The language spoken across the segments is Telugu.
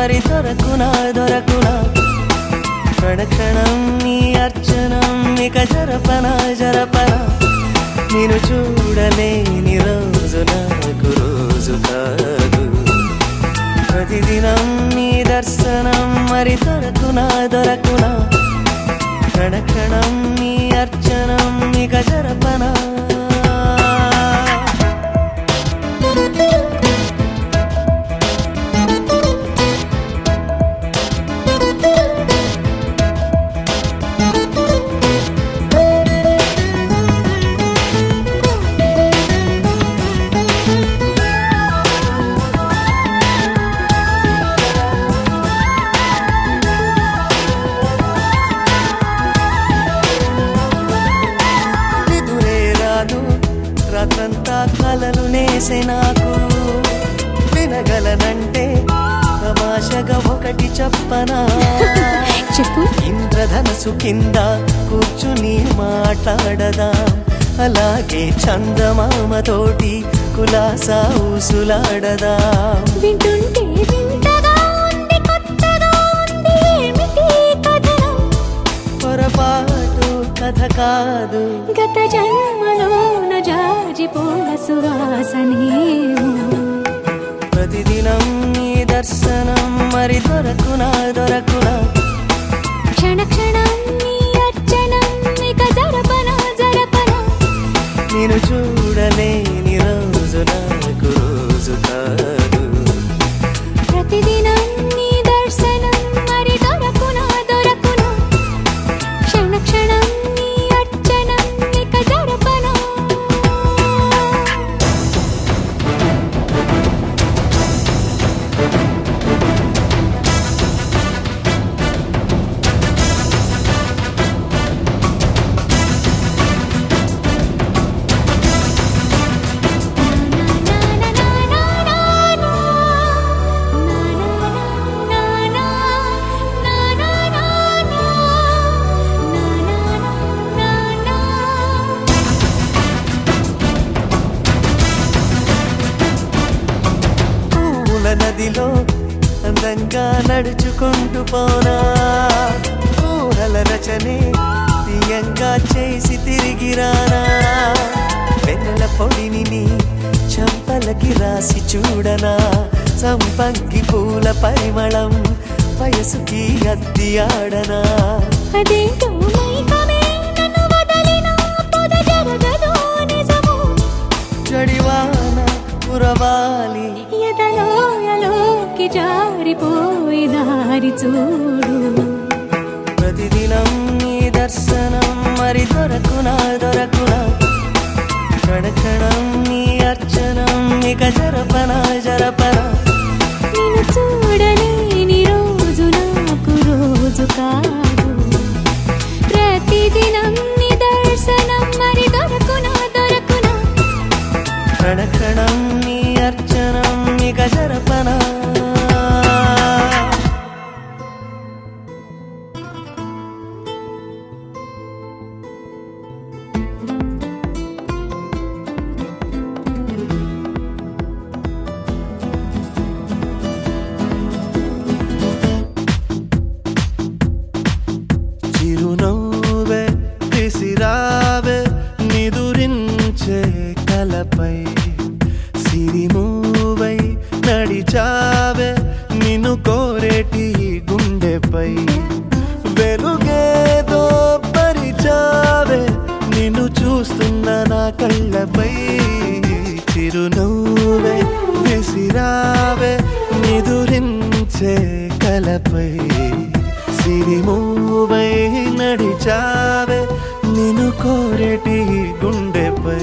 మరి దొరకునా దొరకునా క్షణక్షణం నీ అర్చనం ఇక జరపన జరపన నేను చూడలేని రోజు నాకు రోజు కాదు ప్రతిదినం నీ దర్శనం మరి దొరకునా దొరకునా క్షణక్షణం నీ అర్చనం ఇక జరపనా నిదురే రాదు రాత్రంతా కలలు నేసే నాకు వినగలనంటే తమాషగా ఒకటి చెప్పనా చెప్పు ఇంద్రధనసు కింద కూర్చుని మాట్లాడదాం అలాగే చందమామతోటి కులాసా ఊసులాడదాం వింటుంటే వింతగా ఉంది కొత్తగా ఉంది ఏమిటి కథనం పొరపాటు కథ కాదు గత జన్మలోన జాజిపోల సువాసనేమో ప్రతిదినం నీ దర్శనం మరి దొరకునా దొరకునా క్షణ క్షణం నీ అర్చనం ఇక జరపన జరపన నేను చూడలేని రోజు నాకు రోజు కాదు ప్రతిదినం నీ దర్శనం మరి దొరకున దొరకున క్షణ క్షణం నీ అర్చనం ఇక జరపన పూల నదిలో అందంగా నడుచుకుంటూ పోనా ఊహల రచనే తీయంగా చేసి తిరిగి రానా వెన్నెల పొడిని నీ చంపలకి రాసి చూడనా సంపంగి పూల పరిమళం వయసుకి అద్ది ఆడనా అదేంటో మైకమే నన్ను వదలిన పొద జరగదో నిజము జడివాన కురవాలి ఎదలోయలోకి జారిపోయి దారి చూడు ప్రతిదినం నీ దర్శనం మరి దొరకునా దొరకునా క్షణక్షణం నీ అర్చనం ఇక జరపన జరపన నిన్ను చూడలేని రోజు నాకు రోజు కాదు ప్రతిదినం నీ దర్శనం మరి దొరకునా దొరకునా క్షణక్షణం నీ అర్చనం ఇక జరపన చిరునవ్వే విసిరావే నిదురించే కలపై సిరిమూవై నడిచావే నిన్ను కోరేటి గుండెపై వెలుగేదో పరిచావే నిన్ను చూస్తున్న నా కళ్ళపై చిరునవ్వే విసిరావే నిదురించే కలపై సిరిమూవై నడిచావే నిన్ను కోరేటి గుండెపై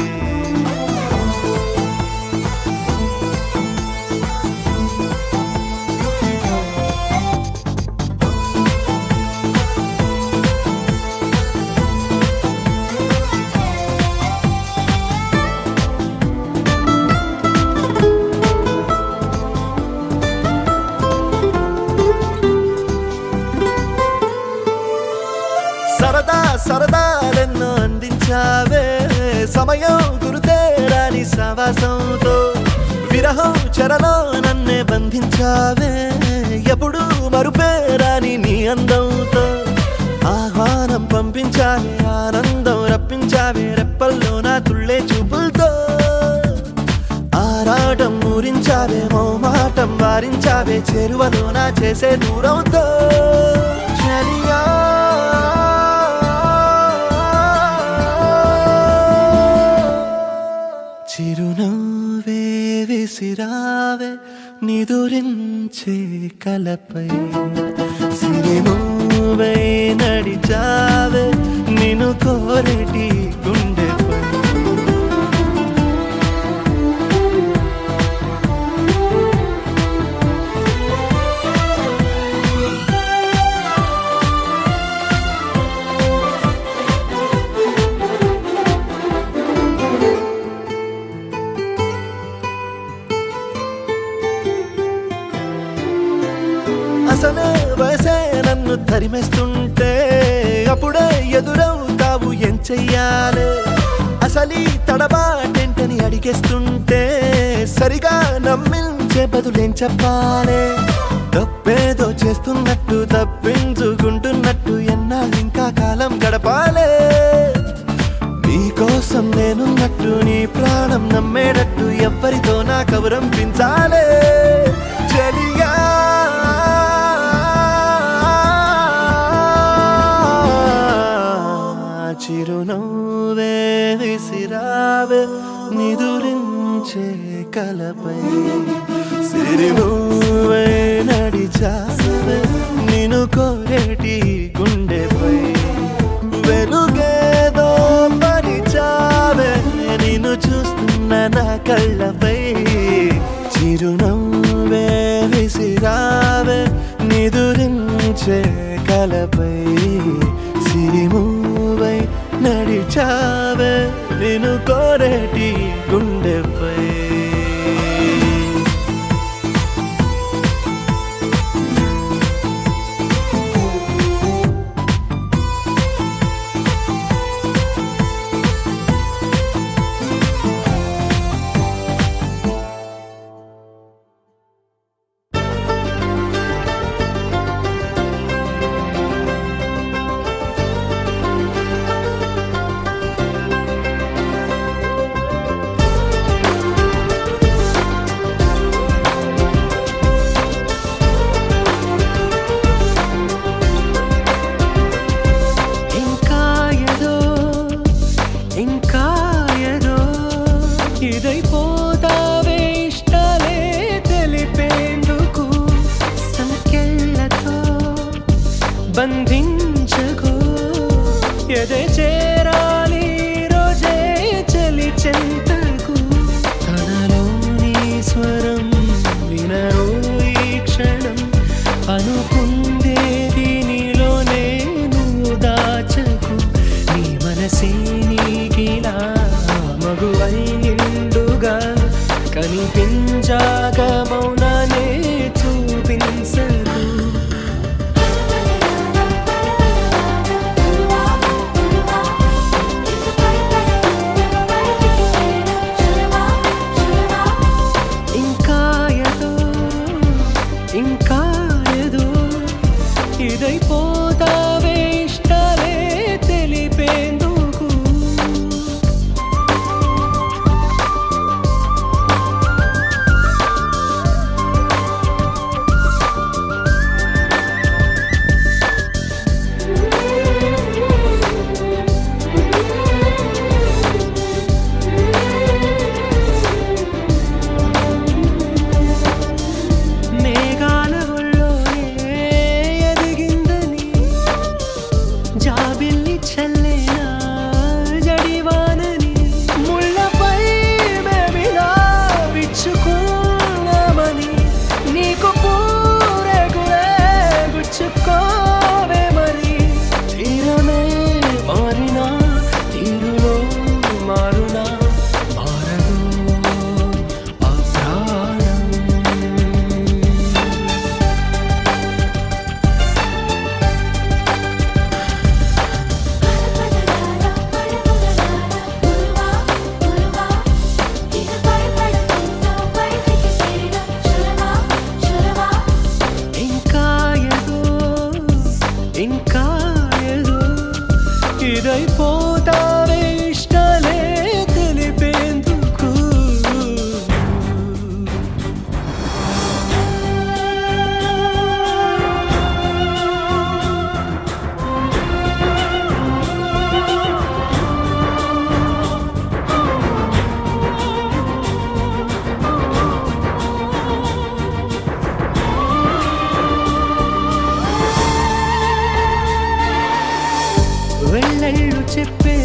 సరదా సరదాలెన్నో అందించావే సమయం గురుతేరాని సవాసంతో విరహం చెరలో నన్నే బంధించావే పంపించావే ఆనందం రప్పించావే రెప్పల్లో నా తుళ్ళే చూపులతో ఆరాటం ఊరించావే మౌమాటం వారించావే చేరువలో నా చేసే దూరంతో చలియా చిరునవ్వే విసిరావే నిదురించే కలపై సిరిమూవై నడిచావే నిన్ను కోరటి గుండెపై అసలే వయసే నన్ను తరిమేస్తుంటే అప్పుడే ఎదురవుతావు ఏం చెయ్యాలి అసలీ తడబాటెంటని అడిగేస్తుంటే సరిగా నమ్మించే బదులేం చెప్పాలి తప్పేదో చేస్తున్నట్టు తప్పించుకుంటున్నట్టు ఎన్నాళ్ళు ఇంకా కాలం గడపాలే నీకోసం నేనున్నట్టు నీ ప్రాణం నమ్మేటట్టు ఎవ్వరితో నా కవరం పించాలే చలియా చిరునవ్వే విసిరావే నిదురించే కలపై సిరిమూవే నడిచావే నిన్ను కోరేటి గుండెపై వెలుగేదో పరిచావే నిన్ను చూస్తున్న నా కళ్ళపై చిరునవ్వే విసిరావే నిదురించే కలపై సిరిమూవై నడిచావే నిన్ను కోరేటి గుండెపై ఇంకా ఏదో ఇంకా ఏదో ఇదైపోతావే ఇష్టాలే తెలిపేందుకు సంఖ్యలతో బంధించకు ఎదే చేరాలి ఈ రోజే చలి చెంతకు తనలోని స్వరం వినరు ఈ క్షణం అనుకుందేది నీలోనే నువ్వు దాచకు నీ మనసే నీకిలా మగువై నిండుగా కనిపించాక మౌనానే చూపించదు ఇంకా ఏదో ఇంకా ఏదో ఇదైపోతావే ఇష్టాలే తెలిపేందుకు మేఘాల ఒళ్ళోనే ఎదిగిందని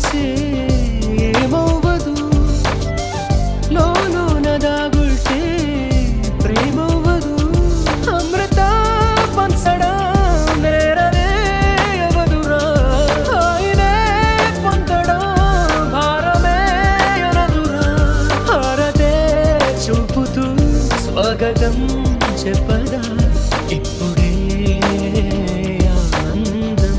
తెలిసే ఏమవ్వదు లోలోన దాగుల్తే ప్రేమవ్వదు అమృత పంచడం నేరనే అవదురా ఆయనే పొందడం భారమే అనదురా హారతే చూపుతూ స్వాగతం చెప్పదా ఇప్పుడే ఆనందం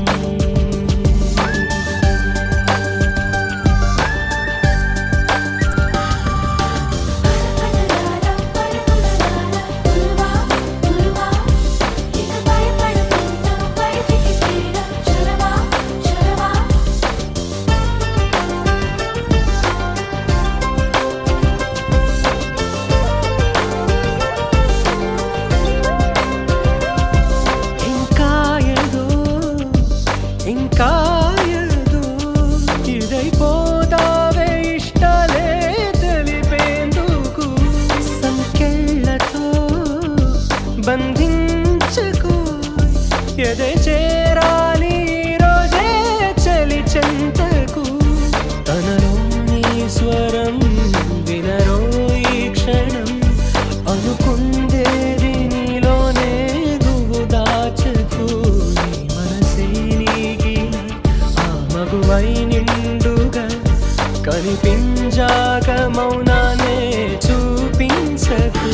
ఇంకా ఏదో ఇంకా ఏదో ఇదైపోతావే ఇష్టాలే తెలిపేందుకు సంకెళ్ళతో బంధించకు ఎదే చేరాలి ఈ రోజే చలి చెంతకు తనలోని స్వరం వినరో ఈ క్షణం అనుకుందేది నీలోనే నువ్వు దాచకు నీ మనసే నీగిన ఆ మగువై నిండుగా కనిపించాక మౌనానే చూపించకు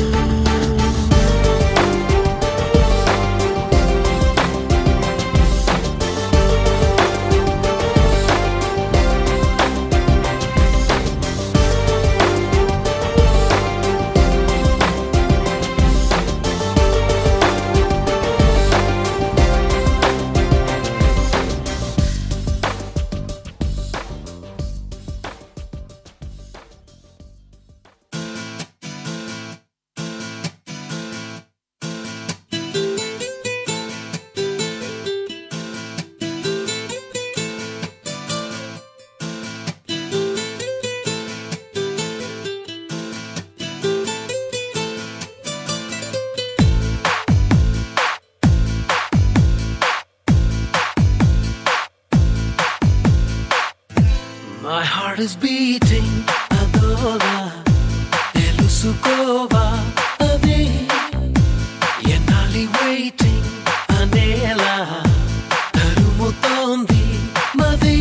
My heart is beating అదోలా తెలుసుకోవా అదే ఎన్నాలి waiting అనేలా తరుముతోంది మది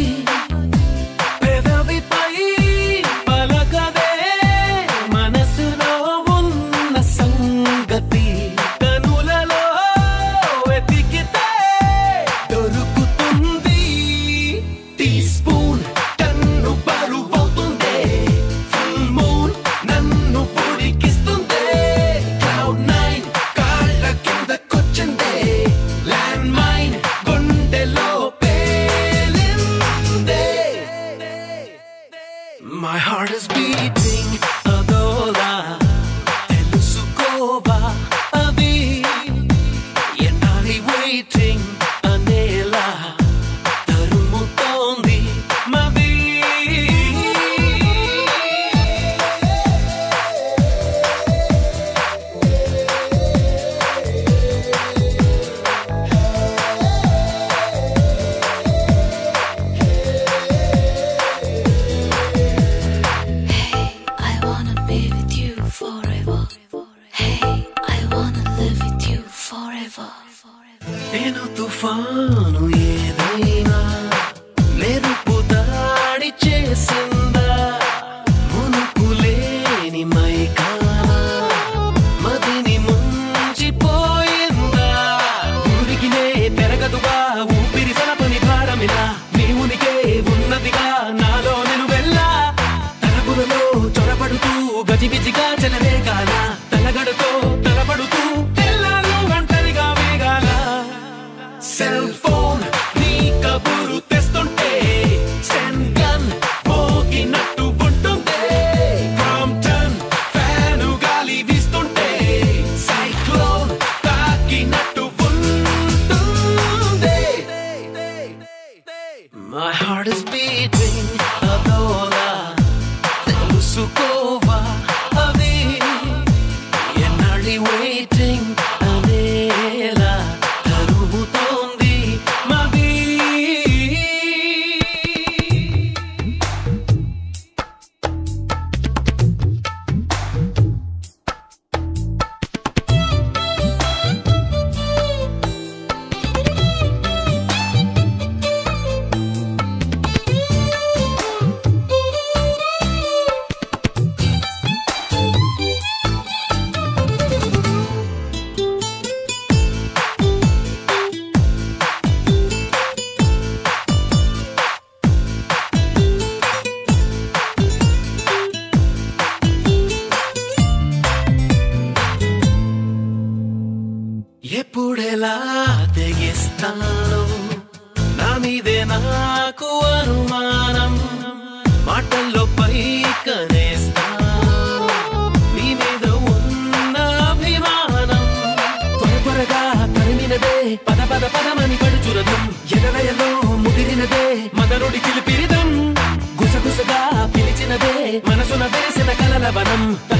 పెదవిపై పలకదే మనసులో ఉన్న సంగతి కనులలో వెతికితే దొరుకుతుంది టీ స్పూన్ టన్ను బరువవుతుంది ఫుల్ మూన్ నన్ను పొడికిస్తుంది క్లౌడ్ నైన్ కాళ్ళ కిందకొచ్చింది ల్యాండ్ మైన్ గుండెలో పేలిందే My heart is beating అదోలా తెలుసుకోవా అది ఎన్నాలి waiting అనేలా తరుముతోంది మది I wanna be with you forever. Hey, I wanna live with you forever. నేను తుఫాను ఏదైనా మెరుపు దాడి చేసిందా మునుకులేని మైకానా మదిని ముంచిపోయిందా ఊరికినే పెరగదుగా ఊపిరి సలపని భారమిలా నీ ఉనికే ఉన్నదిగా నాలో నేను వెళ్ళా తలపులలో చొరబడుతూ గజిబిజిగా చెలరేగాల తలగడుతో తలపడుతూ తెల్లారు ఒంటరిగా వేగాల సెల్ ఫోన్ నీ కబురు తెస్తుంటే స్టెన్ గన్ మోగినట్టు ఉంటుందే ప్రాంప్టన్ ఫ్యాను గాలి వీస్తుంటే సైక్లోన్ తాకినట్టు ఉంటుందే My heart is beating అదోలా తెలుసుకోవా అది ఎన్నాళ్ళి waiting అనేలా తరుముతోంది ఇప్పుడెలా తెగిస్తాను నా మీదే నాకు అనుమానం మాటల్లో పైకనేస్తా నీ మీద ఉన్న అభిమానం త్వర త్వరగా తరిమినదే పద పద పదమని పడుచురదం ఎదలయలో ముదిరినదే మదనుడి చిలిపిరిదం గుసగుసగా పిలిచినదే మనసున వేసిన కలల వనం